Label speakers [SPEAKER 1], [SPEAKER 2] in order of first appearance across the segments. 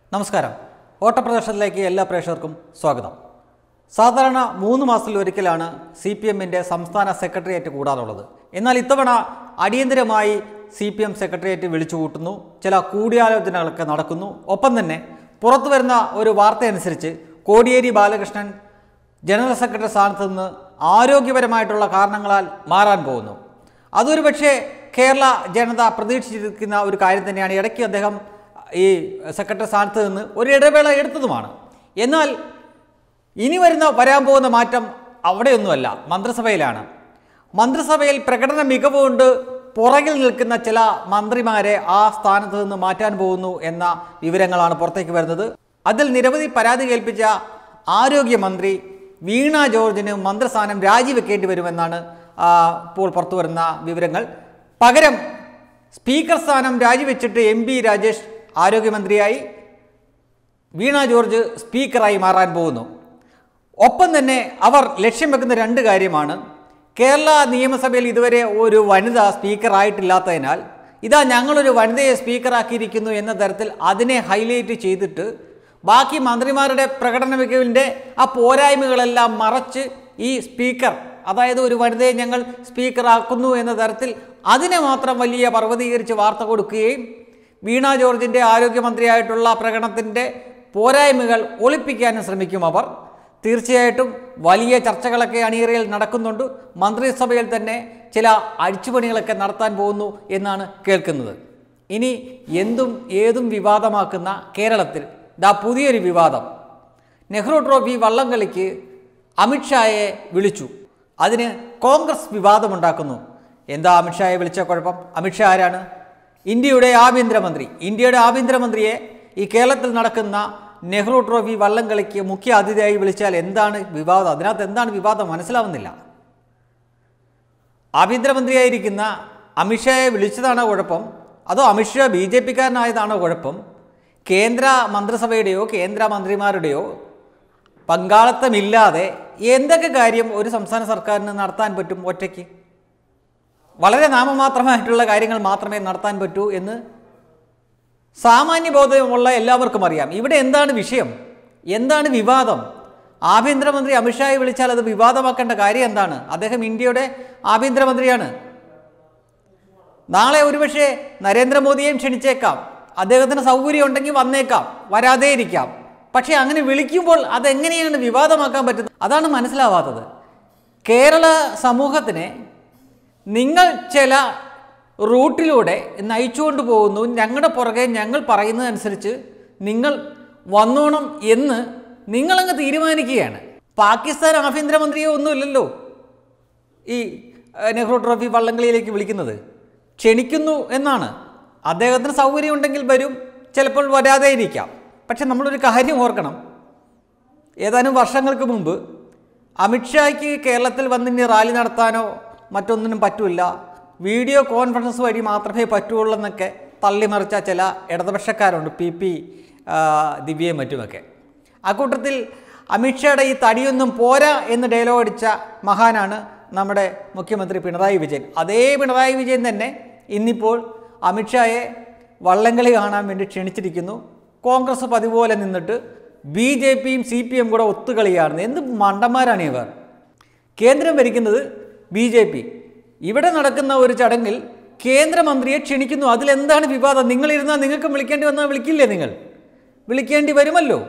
[SPEAKER 1] നമസ്കാരം ഓട്ടപ്രദർശനത്തിലേക്ക് എല്ലാ പ്രേക്ഷകർക്കും സ്വാഗതം സാധാരണ മൂന്ന് മാസത്തിൽ ഒരിക്കലാണ് സി പി എമ്മിൻ്റെ സംസ്ഥാന സെക്രട്ടേറിയറ്റ് കൂടാറുള്ളത് എന്നാൽ ഇത്തവണ അടിയന്തരമായി സി പി എം സെക്രട്ടേറിയറ്റ് വിളിച്ചു കൂട്ടുന്നു ചില കൂടിയാലോചനകളൊക്കെ നടക്കുന്നു ഒപ്പം തന്നെ പുറത്തു വരുന്ന ഒരു വാർത്തയനുസരിച്ച് കോടിയേരി ബാലകൃഷ്ണൻ ജനറൽ സെക്രട്ടറി സ്ഥാനത്ത് നിന്ന് ആരോഗ്യപരമായിട്ടുള്ള കാരണങ്ങളാൽ മാറാൻ പോകുന്നു അതൊരു പക്ഷേ കേരള ജനത പ്രതീക്ഷിച്ചിരിക്കുന്ന ഒരു കാര്യം തന്നെയാണ് ഇടയ്ക്ക് അദ്ദേഹം ഈ സെക്രട്ടറി സ്ഥാനത്ത് നിന്ന് ഒരു ഇടവേള എടുത്തതുമാണ് എന്നാൽ ഇനി വരുന്ന വരാൻ പോകുന്ന മാറ്റം അവിടെയൊന്നുമല്ല മന്ത്രിസഭയിലാണ് മന്ത്രിസഭയിൽ പ്രകടന മികവ് കൊണ്ട് പുറകിൽ നിൽക്കുന്ന ചില മന്ത്രിമാരെ ആ സ്ഥാനത്ത് നിന്ന് മാറ്റാൻ പോകുന്നു എന്ന വിവരങ്ങളാണ് പുറത്തേക്ക് വരുന്നത് അതിൽ നിരവധി പരാതി കേൾപ്പിച്ച ആരോഗ്യമന്ത്രി വീണ ജോർജിന് മന്ത്രിസ്ഥാനം രാജിവെക്കേണ്ടി വരുമെന്നാണ് ആ, ഇപ്പോൾ പുറത്തു വരുന്ന വിവരങ്ങൾ പകരം സ്പീക്കർ സ്ഥാനം രാജിവെച്ചിട്ട് എം പി രാജേഷ് ആരോഗ്യമന്ത്രിയായി വീണ ജോർജ് സ്പീക്കറായി മാറാൻ പോകുന്നു ഒപ്പം തന്നെ അവർ ലക്ഷ്യം വെക്കുന്ന രണ്ട് കാര്യമാണ് കേരള നിയമസഭയിൽ ഇതുവരെ ഒരു വനിത സ്പീക്കറായിട്ടില്ലാത്തതിനാൽ ഇതാ ഞങ്ങളൊരു വനിതയെ സ്പീക്കറാക്കിയിരിക്കുന്നു എന്ന തരത്തിൽ അതിനെ ഹൈലൈറ്റ് ചെയ്തിട്ട് ബാക്കി മന്ത്രിമാരുടെ പ്രകടന മികവിൻ്റെ ആ പോരായ്മകളെല്ലാം മറച്ച് ഈ സ്പീക്കർ അതായത് ഒരു വനിതയെ ഞങ്ങൾ സ്പീക്കറാക്കുന്നു എന്ന തരത്തിൽ അതിനെ മാത്രം വലിയ പർവ്വതീകരിച്ച് വാർത്ത കൊടുക്കുകയും വീണ ജോർജിൻ്റെ ആരോഗ്യമന്ത്രിയായിട്ടുള്ള പ്രകടനത്തിൻ്റെ പോരായ്മകൾ ഒളിപ്പിക്കാനും ശ്രമിക്കും അവർ തീർച്ചയായിട്ടും വലിയ ചർച്ചകളൊക്കെ അണിയറയിൽ നടക്കുന്നുണ്ട് മന്ത്രിസഭയിൽ തന്നെ ചില അഴിച്ചുപണികളൊക്കെ നടത്താൻ പോകുന്നു എന്നാണ് കേൾക്കുന്നത് ഇനി എന്തും ഏതും വിവാദമാക്കുന്ന കേരളത്തിൽ ദാ പുതിയൊരു വിവാദം നെഹ്റു ട്രോഫി വള്ളംകളിക്ക് അമിത്ഷായെ വിളിച്ചു അതിന് കോൺഗ്രസ് വിവാദമുണ്ടാക്കുന്നു എന്താ അമിത്ഷായെ വിളിച്ച കുഴപ്പം അമിത്ഷാ ആരാണ് ഇന്ത്യയുടെ ആഭ്യന്തരമന്ത്രി ഇന്ത്യയുടെ ആഭ്യന്തരമന്ത്രിയെ ഈ കേരളത്തിൽ നടക്കുന്ന നെഹ്റു ട്രോഫി വള്ളംകളിക്ക് മുഖ്യ അതിഥിയായി വിളിച്ചാൽ എന്താണ് വിവാദം അതിനകത്ത് എന്താണ് വിവാദം മനസ്സിലാവുന്നില്ല ആഭ്യന്തരമന്ത്രിയായിരിക്കുന്ന അമിത്ഷായെ വിളിച്ചതാണോ കുഴപ്പം അതോ അമിത്ഷാ ബി ജെ പിക്കാരനായതാണോ കുഴപ്പം കേന്ദ്ര മന്ത്രിസഭയുടെയോ കേന്ദ്ര മന്ത്രിമാരുടെയോ പങ്കാളിത്തമില്ലാതെ എന്തൊക്കെ കാര്യം ഒരു സംസ്ഥാന സർക്കാരിന് നടത്താൻ പറ്റും ഒറ്റയ്ക്ക് വളരെ നാമമാത്രമായിട്ടുള്ള കാര്യങ്ങൾ മാത്രമേ നടത്താൻ പറ്റൂ എന്ന് സാമാന്യ ബോധമുള്ള എല്ലാവർക്കും അറിയാം ഇവിടെ എന്താണ് വിഷയം എന്താണ് വിവാദം ആഭ്യന്തരമന്ത്രി അമിത്ഷായെ വിളിച്ചാൽ അത് വിവാദമാക്കേണ്ട കാര്യം എന്താണ് അദ്ദേഹം ഇന്ത്യയുടെ ആഭ്യന്തരമന്ത്രിയാണ് നാളെ ഒരുപക്ഷെ നരേന്ദ്രമോദിയെയും ക്ഷണിച്ചേക്കാം അദ്ദേഹത്തിന് സൗകര്യം ഉണ്ടെങ്കിൽ വന്നേക്കാം വരാതെ ഇരിക്കാം പക്ഷേ അങ്ങനെ വിളിക്കുമ്പോൾ അതെങ്ങനെയാണ് വിവാദമാക്കാൻ പറ്റുന്നത് അതാണ് മനസ്സിലാവാത്തത് കേരള സമൂഹത്തിനെ നിങ്ങൾ ചില റൂട്ടിലൂടെ നയിച്ചുകൊണ്ട് പോകുന്നു ഞങ്ങളുടെ പുറകെ ഞങ്ങൾ പറയുന്നതനുസരിച്ച് നിങ്ങൾ വന്നോണം എന്ന് നിങ്ങളങ്ങ് തീരുമാനിക്കുകയാണ് പാകിസ്ഥാൻ ആഭ്യന്തരമന്ത്രിയോ ഒന്നുമില്ലല്ലോ ഈ ഏഹ്, നെഹ്റു ട്രോഫി വള്ളംകളിയിലേക്ക് വിളിക്കുന്നത് ക്ഷണിക്കുന്നു എന്നാണ് അദ്ദേഹത്തിന് സൗകര്യം ഉണ്ടെങ്കിൽ വരും ചിലപ്പോൾ വരാതെ ഇരിക്കാം പക്ഷെ നമ്മളൊരു കാര്യം ഓർക്കണം ഏതാനും വർഷങ്ങൾക്ക് മുമ്പ് അമിത്ഷായ്ക്ക് കേരളത്തിൽ വന്ന് ഇനി റാലി നടത്താനോ മറ്റൊന്നിനും പറ്റില്ല വീഡിയോ കോൺഫറൻസ് വഴി മാത്രമേ പറ്റുള്ളൂ എന്നൊക്കെ തള്ളിമറിച്ച ചില ഇടതുപക്ഷക്കാരുണ്ട് പി പി ദിവ്യയും മറ്റുമൊക്കെ അക്കൂട്ടത്തിൽ അമിത്ഷായുടെ ഈ തടിയൊന്നും പോരാ എന്ന് ഡയലോഗ് അടിച്ച മഹാനാണ് നമ്മുടെ മുഖ്യമന്ത്രി പിണറായി വിജയൻ അതേ പിണറായി വിജയൻ തന്നെ ഇന്നിപ്പോൾ അമിത്ഷായെ വള്ളംകളി കാണാൻ വേണ്ടി ക്ഷണിച്ചിരിക്കുന്നു കോൺഗ്രസ് പതിപോലെ നിന്നിട്ട് ബി ജെ പിയും സി പി എം കൂടെ ഒത്തുകളിയാണ് എന്ത് മണ്ടന്മാരാണ് ഇവർ കേന്ദ്രം ഭരിക്കുന്നത് ബി ജെ പി ഇവിടെ നടക്കുന്ന ഒരു ചടങ്ങിൽ കേന്ദ്രമന്ത്രിയെ ക്ഷണിക്കുന്നു അതിലെന്താണ് വിവാദം നിങ്ങളിരുന്നാൽ നിങ്ങൾക്ക് വിളിക്കേണ്ടി വന്നാൽ വിളിക്കില്ലേ നിങ്ങൾ വിളിക്കേണ്ടി വരുമല്ലോ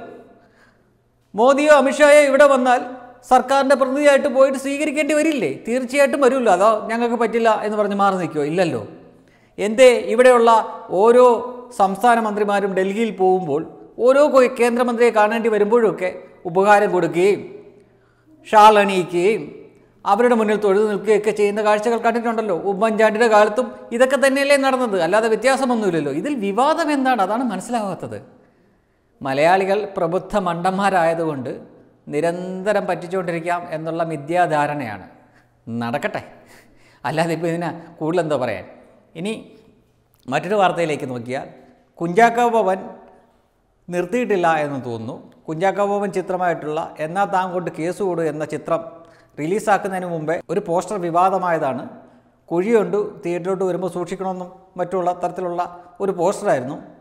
[SPEAKER 1] മോദിയോ അമിത്ഷായോ ഇവിടെ വന്നാൽ സർക്കാരിൻ്റെ പ്രതിനിധിയായിട്ട് പോയിട്ട് സ്വീകരിക്കേണ്ടി വരില്ലേ തീർച്ചയായിട്ടും വരുമല്ലോ അതോ ഞങ്ങൾക്ക് പറ്റില്ല എന്ന് പറഞ്ഞ് മാറി നിൽക്കുമോ ഇല്ലല്ലോ എന്തേ ഇവിടെയുള്ള ഓരോ സംസ്ഥാന മന്ത്രിമാരും ഡൽഹിയിൽ പോകുമ്പോൾ ഓരോ കൊ- കേന്ദ്രമന്ത്രിയെ കാണേണ്ടി വരുമ്പോഴൊക്കെ ഉപകാരം കൊടുക്കുകയും ഷാൾ അണിയിക്കുകയും അവരുടെ മുന്നിൽ തൊഴുതു നിൽക്കുകയൊക്കെ ചെയ്യുന്ന കാഴ്ചകൾ കണ്ടിട്ടുണ്ടല്ലോ ഉമ്മൻചാണ്ടിയുടെ കാലത്തും ഇതൊക്കെ തന്നെയല്ലേ നടന്നത് അല്ലാതെ വ്യത്യാസമൊന്നുമില്ലല്ലോ ഇതിൽ വിവാദം എന്താണ് അതാണ് മനസ്സിലാവാത്തത് മലയാളികൾ പ്രബുദ്ധ മണ്ടന്മാരായതുകൊണ്ട് നിരന്തരം പറ്റിച്ചുകൊണ്ടിരിക്കാം എന്നുള്ള മിഥ്യാധാരണയാണ് നടക്കട്ടെ അല്ലാതെ ഇപ്പോൾ ഇതിന് കൂടുതൽ എന്താ പറയാൻ ഇനി മറ്റൊരു വാർത്തയിലേക്ക് നോക്കിയാൽ കുഞ്ചാക്കോ ഭവൻ നിർത്തിയിട്ടില്ല എന്ന് തോന്നുന്നു കുഞ്ചാക്കോ ഭവൻ ചിത്രമായിട്ടുള്ള എന്നാ താൻ കൊണ്ട് കേസ് കൊടു എന്ന ചിത്രം റിലീസാക്കുന്നതിന് മുമ്പേ ഒരു പോസ്റ്റർ വിവാദമായതാണ് കുഴിയുണ്ട് തിയേറ്ററിലോട്ട് വരുമ്പോൾ സൂക്ഷിക്കണമെന്നും മറ്റുള്ള തരത്തിലുള്ള ഒരു പോസ്റ്ററായിരുന്നു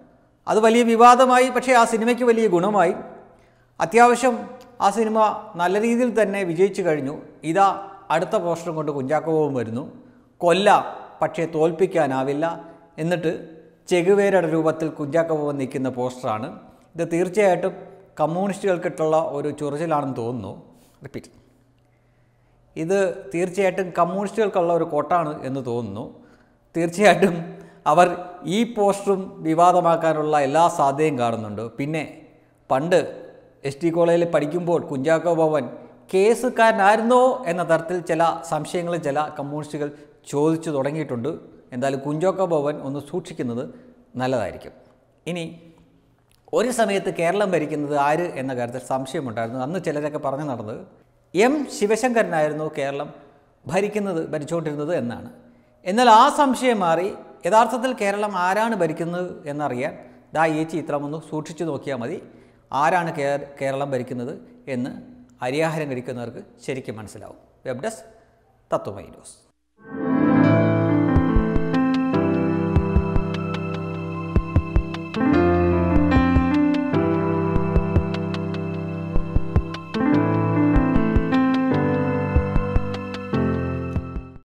[SPEAKER 1] അത് വലിയ വിവാദമായി പക്ഷേ ആ സിനിമയ്ക്ക് വലിയ ഗുണമായി അത്യാവശ്യം ആ സിനിമ നല്ല രീതിയിൽ തന്നെ വിജയിച്ചു കഴിഞ്ഞു ഇതാ അടുത്ത പോസ്റ്ററും കൊണ്ട് കുഞ്ചാക്കോവും വരുന്നു കൊല്ലാം പക്ഷേ തോൽപ്പിക്കാനാവില്ല എന്നിട്ട് ചെകുവേരയുടെ രൂപത്തിൽ കുഞ്ചാക്കോവും നിൽക്കുന്ന പോസ്റ്ററാണ് ഇത് തീർച്ചയായിട്ടും കമ്മ്യൂണിസ്റ്റുകൾക്കിട്ടുള്ള ഒരു ചൊറിച്ചിലാണെന്ന് തോന്നുന്നു റിപ്പീറ്റ് ഇത് തീർച്ചയായിട്ടും കമ്മ്യൂണിസ്റ്റുകൾക്കുള്ള ഒരു കോട്ടാണ് എന്ന് തോന്നുന്നു തീർച്ചയായിട്ടും അവർ ഈ പോസ്റ്ററും വിവാദമാക്കാനുള്ള എല്ലാ സാധ്യതയും കാണുന്നുണ്ട് പിന്നെ പണ്ട് എസ് ടി കോളേജിൽ പഠിക്കുമ്പോൾ കുഞ്ചാക്കോ ഭവൻ കേസുകാരനായിരുന്നോ എന്ന തരത്തിൽ ചില സംശയങ്ങൾ ചില കമ്മ്യൂണിസ്റ്റുകൾ ചോദിച്ചു തുടങ്ങിയിട്ടുണ്ട് എന്തായാലും കുഞ്ചാക്കോ ഭവൻ ഒന്ന് സൂക്ഷിക്കുന്നത് നല്ലതായിരിക്കും ഇനി ഒരു സമയത്ത് കേരളം ഭരിക്കുന്നത് ആര് എന്ന കാര്യത്തിൽ സംശയമുണ്ടായിരുന്നു അന്ന് ചിലരൊക്കെ പറഞ്ഞു നടന്നത് എം ശിവശങ്കരനായിരുന്നു കേരളം ഭരിക്കുന്നത് ഭരിച്ചുകൊണ്ടിരുന്നത് എന്നാണ് എന്നാൽ ആ സംശയം മാറി യഥാർത്ഥത്തിൽ കേരളം ആരാണ് ഭരിക്കുന്നത് എന്നറിയാൻ ദാ ഈ ചിത്രം ഒന്ന് സൂക്ഷിച്ചു നോക്കിയാൽ മതി ആരാണ് കേ- കേരളം ഭരിക്കുന്നത് എന്ന് അരിയാഹാരം കഴിക്കുന്നവർക്ക് ശരിക്കും മനസ്സിലാവും വെബ് ഡെസ്ക് തത്വമൈ ന്യൂസ്